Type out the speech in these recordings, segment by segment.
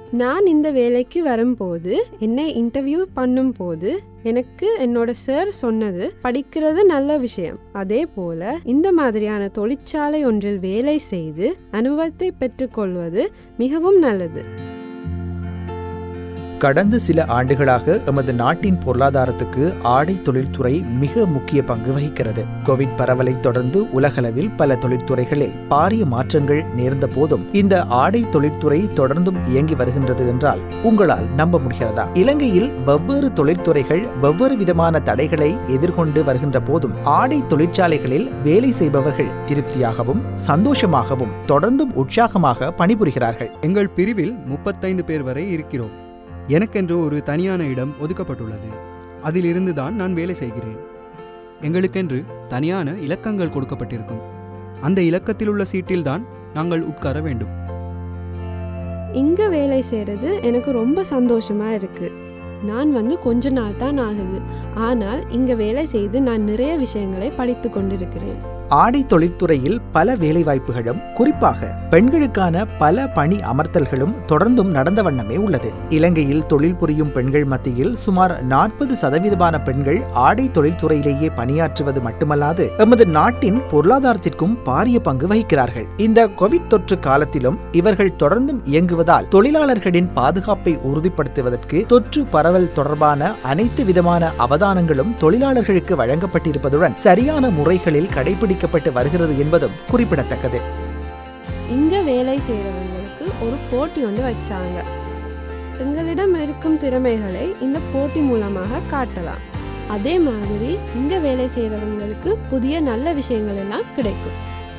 நான் இந்த வேலைக்கு வரும்போது என்னை இன்டர்வியூ பண்ணும்போது எனக்கு என்னோட சார் சொன்னது படிக்கிறது நல்ல விஷயம் அதே போல இந்த மாதிரியான தொழிற்சாலை ஒன்றில் வேலை செய்து அனுபவத்தை பெற்றுக்கொள்வது மிகவும் நல்லது கடந்த சில ஆண்டுகளாக எமது நாட்டின் பொருளாதாரத்துக்கு ஆடை தொழில்துறை மிக முக்கிய பங்கு வகிக்கிறது கோவிட் பரவலை தொடர்ந்து உலகளவில் பல தொழிற்துறைகளில் பாரிய மாற்றங்கள் நேர்ந்த போதும் இந்த ஆடை தொழிற்துறை தொடர்ந்தும் இயங்கி வருகின்றது என்றால் உங்களால் நம்ப முடிகிறதா இலங்கையில் வெவ்வேறு தொழிற்துறைகள் வெவ்வேறு விதமான தடைகளை எதிர்கொண்டு வருகின்ற போதும் ஆடை தொழிற்சாலைகளில் வேலை செய்பவர்கள் திருப்தியாகவும் சந்தோஷமாகவும் தொடர்ந்தும் உற்சாகமாக பணிபுரிகிறார்கள் எங்கள் பிரிவில் முப்பத்தைந்து பேர் வரை இருக்கிறோம் எனக்கென்று ஒரு தனியான இடம் ஒதுக்கப்பட்டுள்ளது அதிலிருந்து தான் நான் வேலை செய்கிறேன் எங்களுக்கென்று தனியான இலக்கங்கள் கொடுக்கப்பட்டிருக்கும் அந்த இலக்கத்தில் உள்ள சீட்டில் தான் நாங்கள் உட்கார வேண்டும் இங்க வேலை செய்கிறது எனக்கு ரொம்ப சந்தோஷமா இருக்கு நான் வந்து கொஞ்ச நாள் தான் ஆகுது ஆனால் இங்க வேலை செய்து நான் நிறைய விஷயங்களை படித்து கொண்டிருக்கிறேன் ஆடை தொழிற்துறையில் பல வேலைவாய்ப்புகளும் குறிப்பாக பெண்களுக்கான பல பணி அமர்த்தல்களும் தொடர்ந்தும் நடந்த வண்ணமே உள்ளது இலங்கையில் தொழில் புரியும் பெண்கள் மத்தியில் சுமார் நாற்பது சதவீதமான பெண்கள் ஆடை தொழில்துறையிலேயே பணியாற்றுவது மட்டுமல்லாது எமது நாட்டின் பொருளாதாரத்திற்கும் பாரிய பங்கு வகிக்கிறார்கள் இந்த கோவிட் தொற்று காலத்திலும் இவர்கள் தொடர்ந்தும் இயங்குவதால் தொழிலாளர்களின் பாதுகாப்பை உறுதிப்படுத்துவதற்கு தொற்று பரவல் தொடர்பான அனைத்து விதமான அவதானங்களும் தொழிலாளர்களுக்கு வழங்கப்பட்டிருப்பதுடன் சரியான முறைகளில் கடைபிடிக்கப்பட்டு வருகிறது என்பதும் குறிப்பிடத்தக்கது இங்க வேலை செய்கிறவங்களுக்கு ஒரு போட்டி ஒன்று வச்சாங்க எங்களிடம் இருக்கும் திறமைகளை இந்த போட்டி மூலமாக காட்டலாம் அதே மாதிரி இங்க வேலை செய்கிறவங்களுக்கு புதிய நல்ல விஷயங்கள் எல்லாம் கிடைக்கும்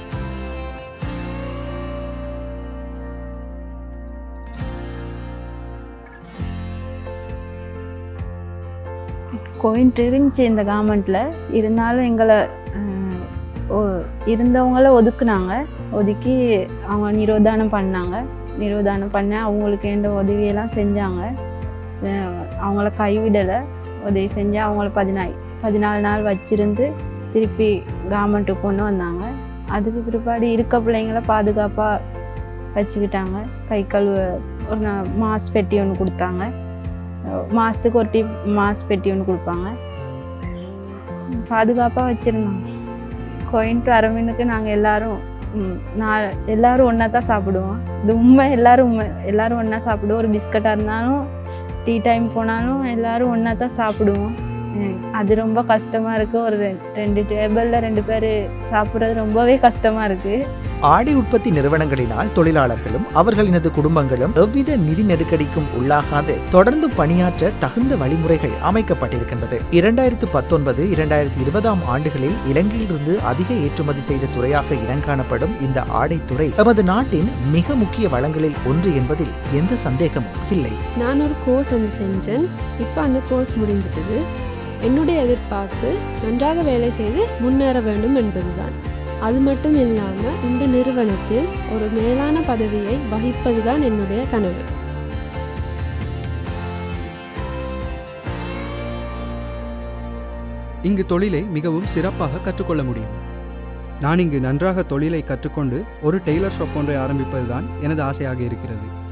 கோயின்ட் இருந்துச்சு இந்த கவர்மெண்ட்டில் இருந்தாலும் எங்களை அஹ், ஒ- இருந்தவங்கள ஒதுக்குனாங்க ஒதுக்கி அவங்க நிரோதானம் பண்ணாங்க நிரோதானம் பண்ண அவங்களுக்கு எந்த உதவியெல்லாம் செஞ்சாங்க செ- அவங்கள கைவிடலை உதவி செஞ்சு அவங்கள பதினாய் பதினாலு நாள் வச்சிருந்து திருப்பி கவர்மெண்ட்டுக்கு கொண்டு வந்தாங்க அதுக்கு பிற்பாடு இருக்க பிள்ளைங்கள பாதுகாப்பாக வச்சுக்கிட்டாங்க கை கழுவ ஒரு நா- மாஸ் பெட்டி ஒன்று கொடுத்தாங்க மாதத்துக்கு ஒரு டீப் மாஸ் பெட்டி ஒன்று கொடுப்பாங்க பாதுகாப்பாக வச்சுருந்தாங்க கோயின்ட்டு அரவிந்துக்கு நாங்கள் எல்லாரும் ம், நான் எல்லாரும் ஒன்றா தான் சாப்பிடுவோம் இது உண்மை எல்லாரும் உண்மை எல்லாரும் ஒன்றா சாப்பிடுவோம் ஒரு பிஸ்கட்டாக இருந்தாலும் டீ டைம் போனாலும் எல்லாரும் ஒன்றா தான் சாப்பிடுவோம் ம், அது ரொம்ப கஷ்டமாக இருக்குது ஒரு ரெ- ரெண்டு டேபிளில் ரெண்டு பேர் சாப்பிட்றது ரொம்பவே கஷ்டமாக இருக்குது ஆடை உற்பத்தி நிறுவனங்களினால் தொழிலாளர்களும் அவர்களினது குடும்பங்களும் எவ்வித நிதி நெருக்கடிக்கும் உள்ளாகாது தொடர்ந்து பணியாற்ற தகுந்த வழிமுறைகள் அமைக்கப்பட்டிருக்கின்றது இரண்டாயிரத்து பத்தொன்பது இரண்டாயிரத்தி இருபதாம் ஆண்டுகளில் இலங்கையிலிருந்து அதிக ஏற்றுமதி செய்த துறையாக இனங்காணப்படும் இந்த ஆடைத்துறை எமது நாட்டின் மிக முக்கிய வளங்களில் ஒன்று என்பதில் எந்த சந்தேகமும் இல்லை நான் ஒரு கோர்ஸ் ஒன்று செஞ்சேன் இப்போ அந்த கோர்ஸ் முடிஞ்சிட்டது என்னுடைய எதிர்பார்ப்பு நன்றாக வேலை செய்து முன்னேற வேண்டும் என்பதுதான் அது மட்டும் இல்லாமல் இந்த நிறுவனத்தில் ஒரு மேலான பதவியை வகிப்பதுதான் என்னுடைய கனவு இங்கு தொழிலை மிகவும் சிறப்பாக கற்றுக்கொள்ள முடியும் நான் இங்கு நன்றாக தொழிலை கற்றுக்கொண்டு ஒரு டெய்லர் ஷாப் ஒன்றை ஆரம்பிப்பதுதான் எனது ஆசையாக இருக்கிறது